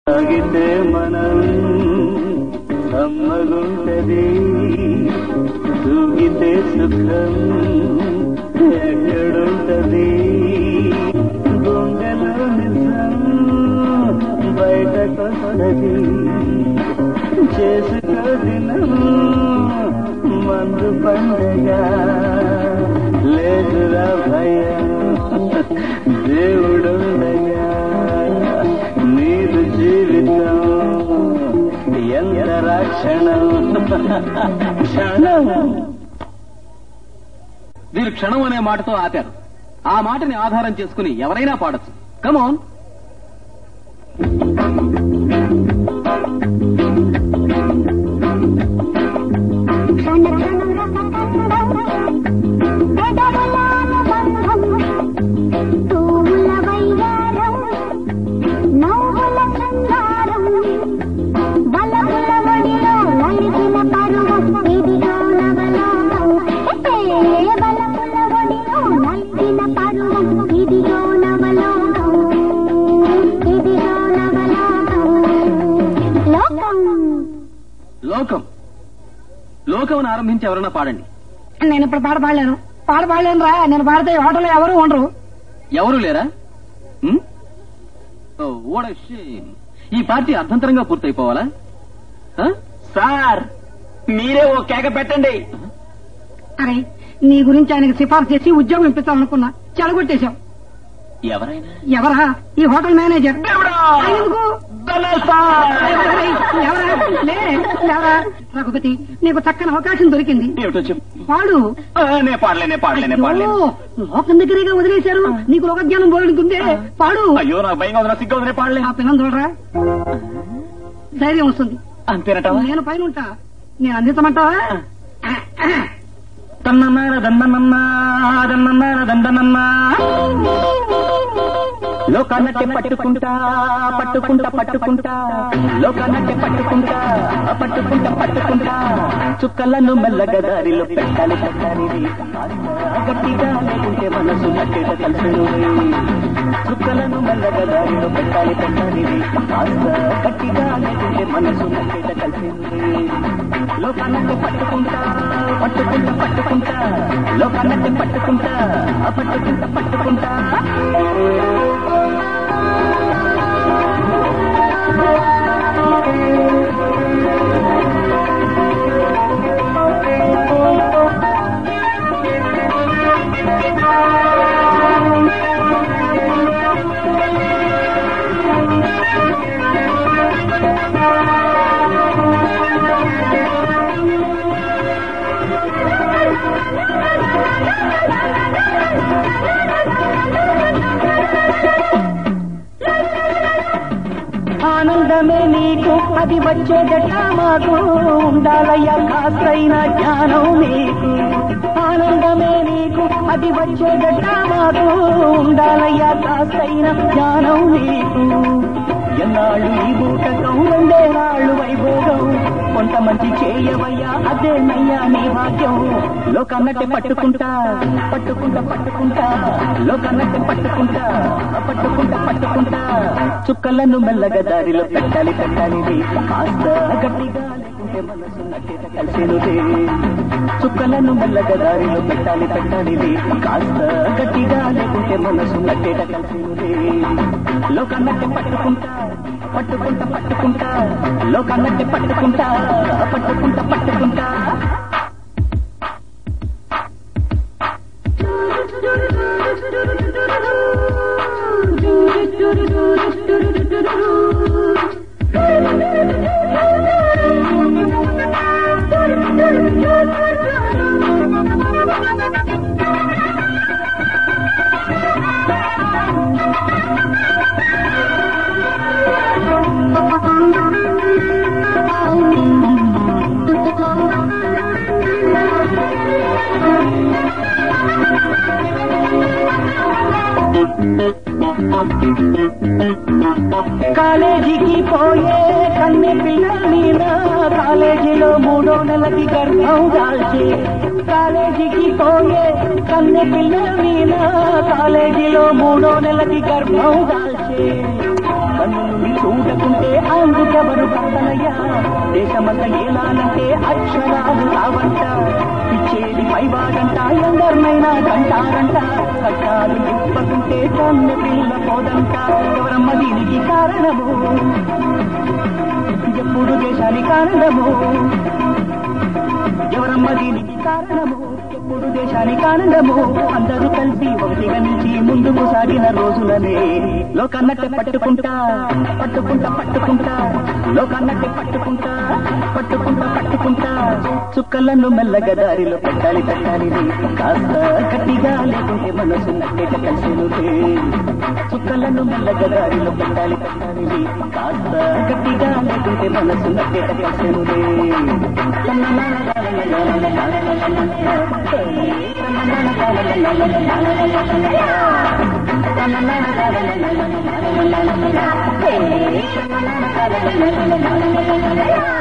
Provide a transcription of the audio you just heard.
తాగితే మనం సమ్మగుంటది తూగితే సుఖం ఎక్కడుంటది గుండెలో నిజం బయటకొస్తది చేసుకో దినం మందు పండగ లేదురా భయం దేవుడుండగా నీదు జీవితం ఎంత రక్షణం క్షణం వీరు క్షణం అనే మాటతో ఆపారు ఆ మాటని ఆధారం చేసుకుని ఎవరైనా పాడొచ్చు కమోన్ క్షణ క్షణ పెదవులానుబంధం తూముల వయ్యారం నవ్వుల శృంగారం బలపుల ఒడిలో నలిగిన పరువం ఇదిగో నవలోకం ఏ బలపుల ఒడిలో నలిగిన పరువం ఇదిగో నవలోకం ఇదిగో నవలోకం లోకం లోకం లోకం ఆరంభించి ఎవరైనా పాడండి నేను ఇప్పుడు పాట పాడలేను పాట పాడలేను రా నేను పాడితే ఈ హోటల్లో ఎవరు ఉండరు ఎవరు లేరా హ్మ్? Oh, what a shame. ఈ పార్టీ అర్ధంతరంగా పూర్తయిపోవాలా ఆ? సార్ మీరే ఓ కేక పెట్టండి అరే నీ గురించి ఆయనకి సిఫార్సు చేసి ఉద్యోగం ఇప్పించాలనుకున్నా చెడగొట్టేశావు ఎవరైనా ఎవరా ఈ హోటల్ మేనేజర్ ఆయన ఎందుకు? ఎవరా? ఎవరా? లే, లేవరా? రఘుపతి నీకు చక్కని అవకాశం దొరికింది ఏమిటో చెప్పు పాడు ఆ, నే పాడలేనే పాడలేనే పాడలేను అయ్యో, లోకం దగ్గరేగా వదిలేశారు నీకు లోకజ్ఞానం బోలుతుంటే పాడు అయ్యో నాకు భయంగా ఉంది నాకు సిగ్గా ఉంది పాడలే ఆ పిల్లని చూడరా ధైర్యం వస్తుంది అంతేనటవా నేను పైన ఉంటా నేను అందించమంటావా తన్నన్నార దండనన్నా దన్నన్నార దండనన్నా లోకానట్టే పట్టుకుంటా పట్టుకుంటా పట్టుకుంటా లోకానట్టే పట్టుకుంటా పట్టుకుంటా పట్టుకుంటా చుక్కలను మెల్లగా దారిలో పెట్టాలి పెట్టాలి గట్టిగా లేకుంటే మనసు నట్టేట కలిసి చుక్కలను మెల్లగా దారిలో పెట్టాలి పెట్టాలి ఆశ గట్టిగా లేకుంటే మనసు నట్టేట కలిసి లోకానట్టే పట్టుకుంటా పట్టుకుంటా పట్టుకుంటా లోకానట్టే పట్టుకుంటా పట్టుకుంటా పట్టుకుంటా ఆనందమే నీకు అది వచ్చేదట మాకు ఉండాలయ్యా కాస్తైన జ్ఞానం నీకు ఆనందమే నీకు అది వచ్చేదట మాకు ఉండాలయ్యా కాస్తైన జ్ఞానం నీకు ఎన్నాళ్ళు ఈ బూటకం రెండే నాళ్ళు వైభోగం కొంత మంచి చేయవయ్యా అదే నయ్యా నీ భాగ్యం లోకన్నట్టే పట్టుకుంటా పట్టుకుంటా పట్టుకుంటా లోకన్నట్టే పట్టుకుంటా పట్టుకుంటా పట్టుకుంటా చుక్కలను మెల్లగా దారిలో పెట్టాలి పెట్టాలి నీ కాస్త గట్టిగా లేకుంటే మనసు నట్టేట కలిసేనులే చుక్కలను మెల్లగా దారిలో పెట్టాలి పెట్టాలి నీ కాస్త గట్టిగా లేకుంటే మనసు నట్టేట కలిసేనులే లోకన్నట్టే పట్టుకుంటా పట్టుకుంటా పట్టుకుంటా లోకన్నట్టే పట్టుకుంటా పట్టుకుంటా పట్టుకుంటా కాలేజీకి పోయే కన్నె పిల్ల మీద కాలేజీలో మూడో నెలకి గర్భం దాల్చి కాలేజీకి పోయే కన్నె పిల్ల మీద కాలేజీలో మూడో నెలకి గర్భం దాల్చి కన్ను నుండి చూడకుంటే దేశమంత ఏలాలంటే అక్షరాలు రావంట ఇచ్చేది పైవాడంట ఎందరినైనా కంటారంట కట్టాలు ఇప్పకుంటే కన్న పిల్ల పోదంట ఎవరమ్మ దీనికి కారణము ఎప్పుడు దేశానికి కారణము ఎవరమ్మ దీనికి కారణము ఎప్పుడు దేశానికి ఆనందము అందరూ కలిసి ఒకటిగా నుంచి ముందుకు సాగిన రోజులనే లోకన్నట్టే పట్టుకుంటా పట్టుకుంటా పట్టుకుంటా లోకన్నట్టే పట్టుకుంటా పట్టుకుంటా పట్టుకుంటా చుక్కలను మెల్లగా దారిలో పెట్టాలి పెట్టాలి కాస్త గట్టిగా లేకుంటే మనసు నట్టేట కలిసిను చుక్కలను మెల్లగా దారిలో పెట్టాలి పెట్టాలి కాస్త గట్టిగా లేకుంటే మనసు నట్టేట కలిసిను Hey,